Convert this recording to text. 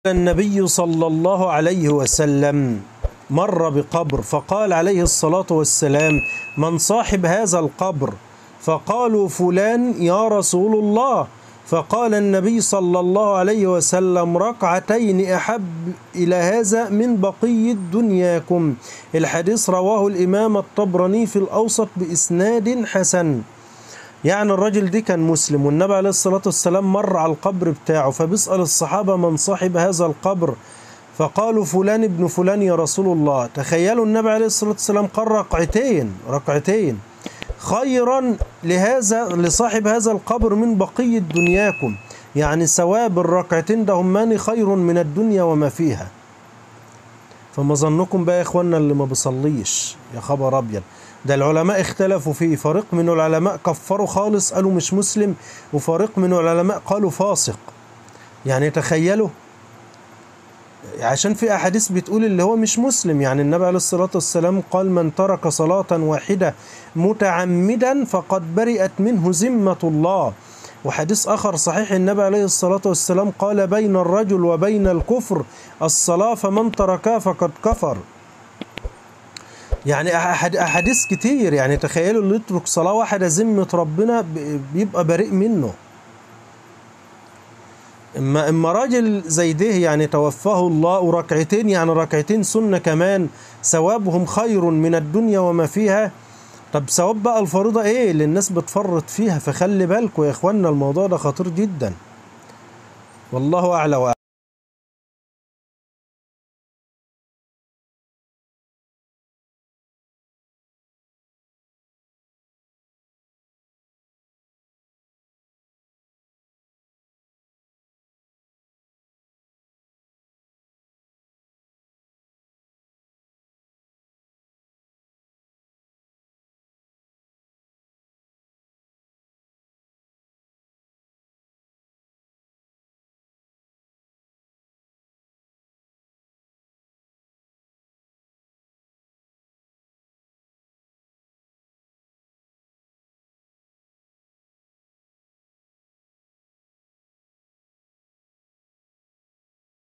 النبي صلى الله عليه وسلم مر بقبر فقال عليه الصلاة والسلام من صاحب هذا القبر فقالوا فلان يا رسول الله فقال النبي صلى الله عليه وسلم ركعتين أحب إلى هذا من بقية دنياكم الحديث رواه الإمام الطبراني في الأوسط بإسناد حسن يعني الراجل دي كان مسلم والنبي عليه الصلاة والسلام مر على القبر بتاعه فبيسأل الصحابة من صاحب هذا القبر فقالوا فلان ابن فلان يا رسول الله تخيلوا النبي عليه الصلاة والسلام قال ركعتين ركعتين خيرا لهذا لصاحب هذا القبر من بقية دنياكم يعني ثواب الركعتين ده همان خير من الدنيا وما فيها فما ظنكم بقى يا اخوانا اللي ما بيصليش يا خبر ابيض ده العلماء اختلفوا فيه فريق من العلماء كفروا خالص قالوا مش مسلم وفريق من العلماء قالوا فاسق يعني تخيلوا عشان في احاديث بتقول اللي هو مش مسلم يعني النبي عليه الصلاه والسلام قال من ترك صلاه واحده متعمدا فقد برئت منه ذمه الله وحديث اخر صحيح النبي عليه الصلاه والسلام قال بين الرجل وبين الكفر الصلاه فمن تركها فقد كفر يعني احاديث كتير يعني تخيلوا اللي يترك صلاه واحده ذمه ربنا بيبقى بريء منه اما اما راجل زي ده يعني توفاه الله وركعتين يعني ركعتين سنه كمان ثوابهم خير من الدنيا وما فيها طب ثواب بقى الفريضه ايه اللي الناس بتفرط فيها فخلي بالكم يا اخوانا الموضوع ده خطير جدا والله اعلى وأعلم